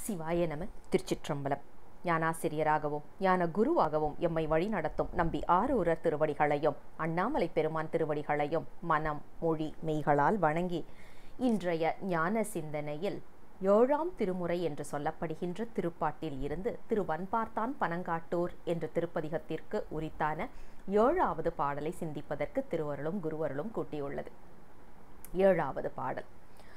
சிவாய நம திருச்சிற்றம்பலம் ஞானாசிரியராகவும் ஞான குருவாகவும் எம்மை வழிநடத்தும் நம்பி ஆரூரர் திருவடிகளையும் அண்ணாமலை பெருமான் திருவடிகளையும் மனம் மொழி மெய்களால் வணங்கி இன்றைய ஞான சிந்தனையில் ஏழாம் திருமுறை என்று சொல்லப்படுகின்ற திருப்பாட்டில் இருந்து திருவன்பார்த்தான் பனங்காட்டூர் என்ற திருப்பதிகத்திற்கு உரித்தான ஏழாவது பாடலை சிந்திப்பதற்கு திருவருளும் குருவருளும் கூட்டியுள்ளது ஏழாவது பாடல்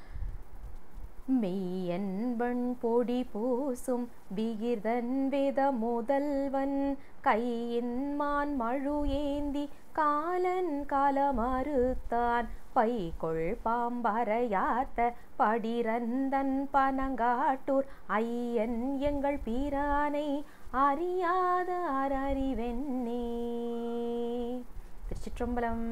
மெய்யன்பன் பொடி பூசும் பிகிர்தன் வேத முதல்வன் கையின் மான் மழு ஏந்தி காலன் காலமறுத்தான் பைகொள் பாம்பரையாத்த படிரந்தன் பனங்காட்டூர் ஐயன் எங்கள் பீரானை அறியாத அறிவென்னே திருச்சிற்றம்பலம்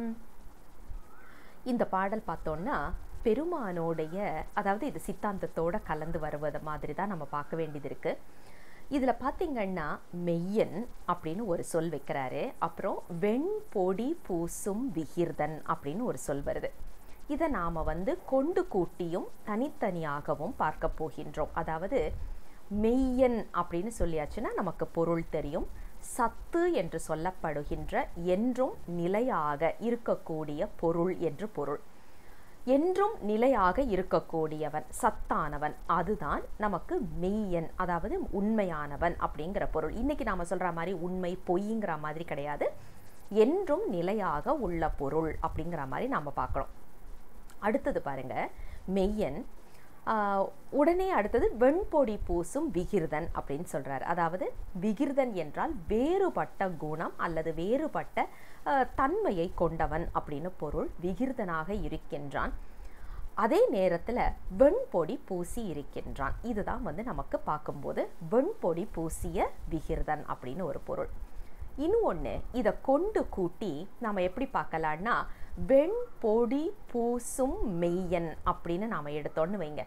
இந்த பாடல் பார்த்தோன்னா பெருமானோடைய அதாவது இது சித்தாந்தத்தோட கலந்து வருவது மாதிரி தான் நம்ம பார்க்க வேண்டியது இருக்கு இதில் பார்த்தீங்கன்னா மெய்யன் அப்படின்னு ஒரு சொல் வைக்கிறாரு அப்புறம் வெண்பொடி பூசும் விகிர்தன் அப்படின்னு ஒரு சொல் வருது இதை நாம் வந்து கொண்டு கூட்டியும் தனித்தனியாகவும் பார்க்க போகின்றோம் அதாவது மெய்யன் அப்படின்னு சொல்லியாச்சுன்னா நமக்கு பொருள் தெரியும் சத்து என்று சொல்லப்படுகின்ற என்றும் நிலையாக இருக்கக்கூடிய பொருள் என்று பொருள் என்றும் நிலையாக இருக்கக்கூடியவன் சத்தானவன் அதுதான் நமக்கு மெய்யன் அதாவது உண்மையானவன் அப்படிங்கிற பொருள் இன்னைக்கு நாம சொல்ற மாதிரி உண்மை பொய்ங்கிற மாதிரி கிடையாது என்றும் நிலையாக உள்ள பொருள் அப்படிங்கிற மாதிரி நாம பார்க்குறோம் அடுத்தது பாருங்க மெய்யன் உடனே அடுத்தது வெண்பொடி பூசும் விகிர்தன் அப்படின்னு சொல்றார் அதாவது விகிர்தன் என்றால் வேறுபட்ட குணம் அல்லது வேறுபட்ட தன்மையை கொண்டவன் அப்படின்னு பொருள் விகிர்தனாக இருக்கின்றான் அதே நேரத்தில் வெண்பொடி பூசி இருக்கின்றான் இதுதான் வந்து நமக்கு பார்க்கும்போது வெண்பொடி பூசிய விகிர்தன் அப்படின்னு ஒரு பொருள் இன்னொன்று இதை கொண்டு கூட்டி நாம் எப்படி பார்க்கலான்னா வெண்பொடி பூசும் மெய்யன் அப்படின்னு நாம் எடுத்தோன்னு வைங்க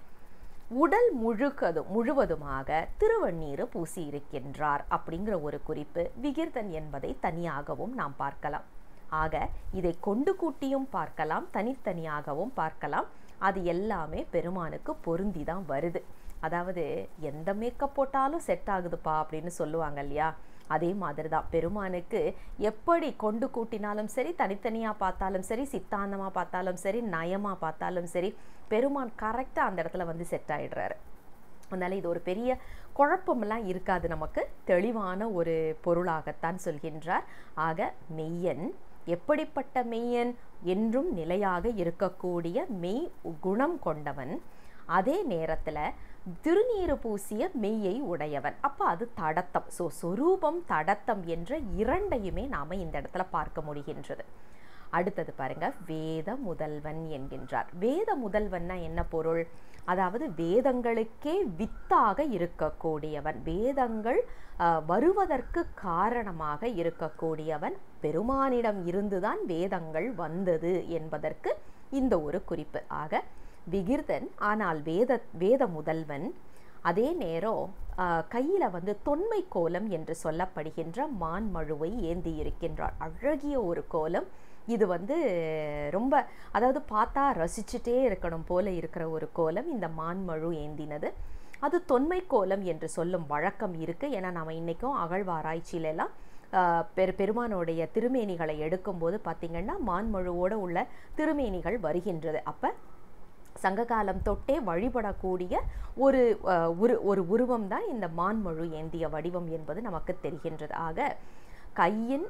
உடல் முழுக்கதும் முழுவதுமாக திருவண்ணீர் பூசி இருக்கின்றார் அப்படிங்கிற ஒரு குறிப்பு விகிர்தன் என்பதை தனியாகவும் நாம் பார்க்கலாம் ஆக இதை கொண்டு கூட்டியும் பார்க்கலாம் தனித்தனியாகவும் பார்க்கலாம் அது எல்லாமே பெருமானுக்கு பொருந்தி தான் வருது அதாவது எந்த மேக்கப் போட்டாலும் செட் ஆகுதுப்பா அப்படின்னு சொல்லுவாங்க இல்லையா அதே மாதிரி தான் பெருமானுக்கு எப்படி கொண்டு கூட்டினாலும் சரி தனித்தனியாக பார்த்தாலும் சரி சித்தாந்தமாக பார்த்தாலும் சரி நயமாக பார்த்தாலும் சரி பெருமான் கரெக்டாக அந்த இடத்துல வந்து செட் ஆகிடுறாரு அதனால் இது ஒரு பெரிய குழப்பமெல்லாம் இருக்காது நமக்கு தெளிவான ஒரு பொருளாகத்தான் சொல்கின்றார் ஆக மெய்யன் எப்படிப்பட்ட மெய்யன் என்றும் நிலையாக இருக்கக்கூடிய மெய் குணம் கொண்டவன் அதே நேரத்தில் திருநீறு பூசிய மெய்யை உடையவன் அப்போ அது தடத்தம் ஸோ சொரூபம் தடத்தம் என்ற இரண்டையுமே நாம் இந்த இடத்துல பார்க்க முடிகின்றது அடுத்தது பாருங்க வேத முதல்வன் என்கின்றார் வேத முதல்வன்னா என்ன பொருள் அதாவது வேதங்களுக்கே வித்தாக இருக்கக்கூடியவன் வேதங்கள் வருவதற்கு காரணமாக இருக்கக்கூடியவன் பெருமானிடம் இருந்துதான் வேதங்கள் வந்தது என்பதற்கு இந்த ஒரு குறிப்பு ஆக விகிர்தன் ஆனால் வேத வேத முதல்வன் அதே நேரம் கையில் வந்து தொன்மை கோலம் என்று சொல்லப்படுகின்ற மான்மழுவை ஏந்தி இருக்கின்றார் அழகிய ஒரு கோலம் இது வந்து ரொம்ப அதாவது பார்த்தா ரசிச்சுட்டே இருக்கணும் போல இருக்கிற ஒரு கோலம் இந்த மான்மழு ஏந்தினது அது தொன்மை கோலம் என்று சொல்லும் வழக்கம் இருக்குது ஏன்னா நம்ம இன்றைக்கும் அகழ்வாராய்ச்சியிலெல்லாம் பெரு பெருமானுடைய திருமேனிகளை எடுக்கும்போது பார்த்திங்கன்னா மான்மழுவோடு உள்ள திருமேனிகள் வருகின்றது அப்போ சங்ககாலம் தொட்டே வழிபடக்கூடிய ஒரு ஒரு ஒரு உருவம் தான் இந்த மான்மழு ஏந்திய வடிவம் என்பது நமக்கு தெரிகின்றது ஆக கையின்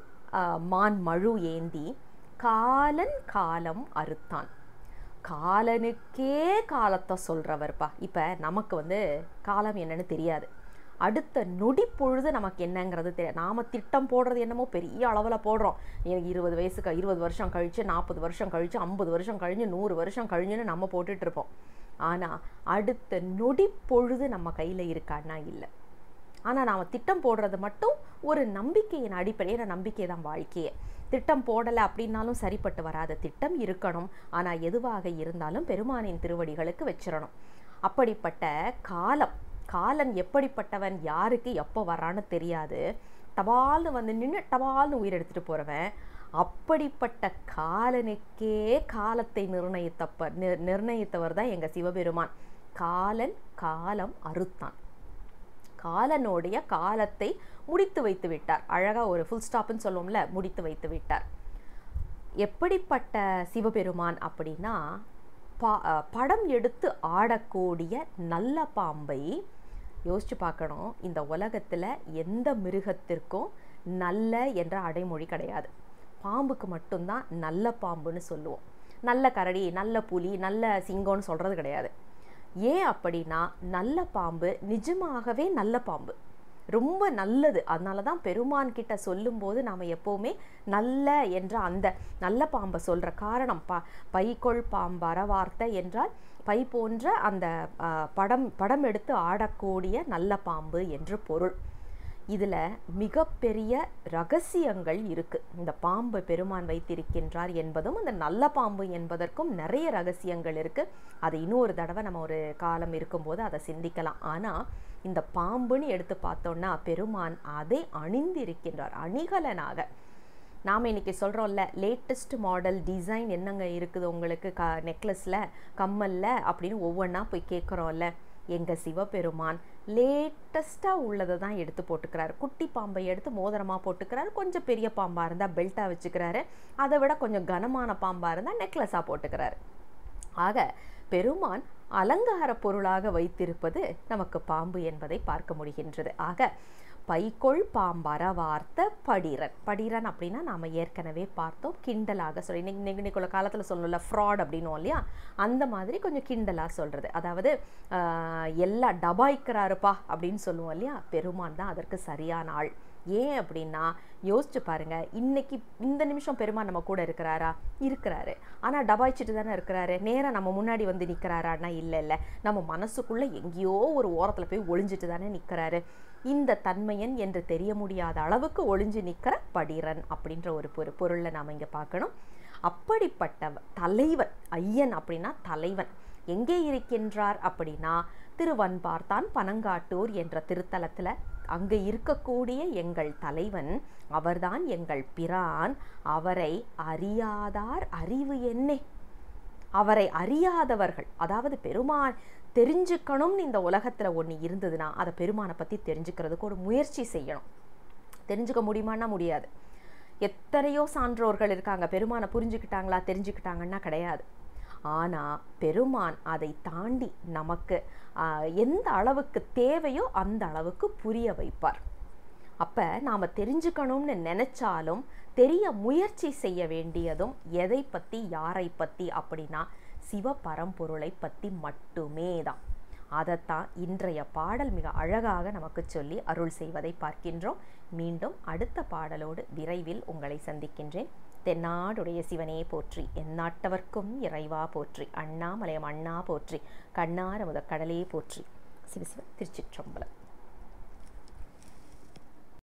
மான்மழு ஏந்தி காலன் காலம் அறுத்தான் காலனுக்கே காலத்தை சொல்கிறவர்ப்பா இப்போ நமக்கு வந்து காலம் என்னன்னு தெரியாது அடுத்த நொடி பொழுது நமக்கு என்னங்கிறது தெரியாது நாம் திட்டம் போடுறது என்னமோ பெரிய அளவில் போடுறோம் எனக்கு இருபது வயசுக்கு இருபது வருஷம் கழித்து நாற்பது வருஷம் கழித்து ஐம்பது வருஷம் கழிஞ்சு நூறு வருஷம் கழிஞ்சுன்னு நம்ம போட்டுட்ருப்போம் ஆனால் அடுத்த நொடி பொழுது நம்ம கையில் இருக்கான்னா இல்லை ஆனால் நாம் திட்டம் போடுறது மட்டும் ஒரு நம்பிக்கையின் அடிப்படையில் நம்பிக்கை தான் வாழ்க்கையே திட்டம் போடலை அப்படின்னாலும் சரிப்பட்டு வராது திட்டம் இருக்கணும் ஆனால் எதுவாக இருந்தாலும் பெருமானின் திருவடிகளுக்கு வச்சிடணும் அப்படிப்பட்ட காலம் காலன் எப்படிப்பட்டவன் யாருக்கு எப்போ வரான்னு தெரியாது டபால்னு வந்து நின்று டபால்னு உயிர் எடுத்துகிட்டு போகிறவன் அப்படிப்பட்ட காலனுக்கே காலத்தை நிர்ணயித்தப்ப நிர் நிர்ணயித்தவர் தான் எங்கள் சிவபெருமான் காலன் காலம் அறுத்தான் காலனுடைய காலத்தை முடித்து வைத்து விட்டார் அழகா ஒரு ஃபுல் ஸ்டாப்னு சொல்லுவோம்ல முடித்து வைத்து விட்டார் எப்படிப்பட்ட சிவபெருமான் அப்படின்னா பா அஹ் படம் எடுத்து ஆடக்கூடிய நல்ல பாம்பை யோசிச்சு பார்க்கணும் இந்த உலகத்தில் எந்த மிருகத்திற்கும் நல்ல என்ற அடைமொழி கிடையாது பாம்புக்கு மட்டும்தான் நல்ல பாம்புன்னு சொல்லுவோம் நல்ல கரடி நல்ல புலி நல்ல சிங்கம்னு சொல்கிறது கிடையாது ஏன் அப்படின்னா நல்ல பாம்பு நிஜமாகவே நல்ல பாம்பு ரொம்ப நல்லது அதனால தான் பெருமான் கிட்ட சொல்லும்போது நாம் எப்போவுமே நல்ல என்ற அந்த நல்ல பாம்பை சொல்கிற காரணம் ப பைக்கொள் பாம்பர வார்த்தை என்றால் பை போன்ற அந்த ஆ, படம் படம் எடுத்து ஆடக்கூடிய நல்ல பாம்பு என்று பொருள் இதில் மிகப்பெரிய ரகசியங்கள் இருக்கு இந்த பாம்பு பெருமான் வைத்திருக்கின்றார் என்பதும் அந்த நல்ல பாம்பு என்பதற்கும் நிறைய ரகசியங்கள் இருக்கு அது இன்னொரு தடவை நம்ம ஒரு காலம் இருக்கும்போது அதை சிந்திக்கலாம் ஆனால் இந்த பாம்புன்னு எடுத்து பார்த்தோம்னா பெருமான் அதை அணிந்திருக்கின்றார் அணிகலனாக நாம் இன்னைக்கு சொல்கிறோம்ல லேட்டஸ்ட் மாடல் டிசைன் என்னங்க இருக்குது உங்களுக்கு க நெக்லஸில் கம்மலில் அப்படின்னு ஒவ்வொன்றா போய் கேட்குறோம்ல எங்கள் சிவபெருமான் லேட்டஸ்ட்டாக உள்ளதை தான் எடுத்து போட்டுக்கிறாரு குட்டி பாம்பை எடுத்து மோதிரமாக போட்டுக்கிறாரு கொஞ்சம் பெரிய பாம்பாக இருந்தால் பெல்ட்டாக வச்சுக்கிறாரு அதை விட கொஞ்சம் கனமான பாம்பாக இருந்தால் நெக்லஸாக போட்டுக்கிறாரு ஆக பெருமான் அலங்கார பொருளாக வைத்திருப்பது நமக்கு பாம்பு என்பதை பார்க்க முடிகின்றது ஆக பைக்கொள் பாம்பர வார்த்த படிரன் படிரன் அப்படின்னா நாம் ஏற்கனவே பார்த்தோம் கிண்டலாக சொல்லி இன்னைக்கு இன்னைக்கு இன்னைக்குள்ள காலத்தில் சொல்லல ஃப்ராட் அப்படின்னும் இல்லையா அந்த மாதிரி கொஞ்சம் கிண்டலாக சொல்கிறது அதாவது ஆஹ், எல்லாம் டபாய்க்கிறாருப்பா அப்படின்னு சொல்லுவோம் இல்லையா பெருமான் தான் அதற்கு சரியான ஆள் ஏன் அப்படின்னா யோசிச்சு பாருங்க இன்னைக்கு இந்த நிமிஷம் பெருமான் நம்ம கூட இருக்கிறாரா இருக்கிறாரு ஆனால் டபாய்ச்சிட்டு தானே இருக்கிறாரு நேரா நம்ம முன்னாடி வந்து நிற்கிறாரான்னா இல்லை இல்லை நம்ம மனசுக்குள்ள எங்கேயோ ஒரு ஓரத்தில் போய் ஒளிஞ்சிட்டு தானே நிற்கிறாரு இந்த தன்மையன் என்று தெரிய முடியாத அளவுக்கு ஒளிஞ்சு நிற்கிற படிரன் அப்படின்ற ஒரு பொரு பொருளை நாம் இங்கே பார்க்கணும் அப்படிப்பட்ட தலைவன் ஐயன் அப்படின்னா தலைவன் எங்கே இருக்கின்றார் அப்படின்னா திருவன்பார்த்தான் பனங்காட்டூர் என்ற திருத்தலத்தில் அங்கே இருக்கக்கூடிய எங்கள் தலைவன் அவர்தான் எங்கள் பிரான் அவரை அறியாதார் அறிவு என்னே அவரை அறியாதவர்கள் அதாவது பெருமான் தெரிஞ்சுக்கணும்னு இந்த உலகத்தில் ஒன்று இருந்ததுன்னா அதை பெருமானை பற்றி தெரிஞ்சுக்கிறதுக்கு ஒரு முயற்சி செய்யணும் தெரிஞ்சுக்க முடியுமான்னா முடியாது எத்தனையோ சான்றோர்கள் இருக்காங்க பெருமானை புரிஞ்சுக்கிட்டாங்களா தெரிஞ்சுக்கிட்டாங்கன்னா கிடையாது ஆனால் பெருமான் அதை தாண்டி நமக்கு ஆஹ், எந்த அளவுக்கு தேவையோ அந்த அளவுக்கு புரிய வைப்பார் அப்போ நாம் தெரிஞ்சுக்கணும்னு நினச்சாலும் தெரிய முயற்சி செய்ய வேண்டியதும் எதை பற்றி யாரை பற்றி அப்படின்னா சிவ பரம்பொருளை பற்றி மட்டுமே தான் அதைத்தான் இன்றைய பாடல் மிக அழகாக நமக்கு சொல்லி அருள் செய்வதை பார்க்கின்றோம் மீண்டும் அடுத்த பாடலோடு விரைவில் உங்களை சந்திக்கின்றேன் தென்னாடுடைய சிவனே போற்றி எந்நாட்டவர்க்கும் இறைவா போற்றி அண்ணாமலையம் அண்ணா போற்றி கண்ணார முத கடலே போற்றி சிவசிவ திருச்சிற்றம்பலம்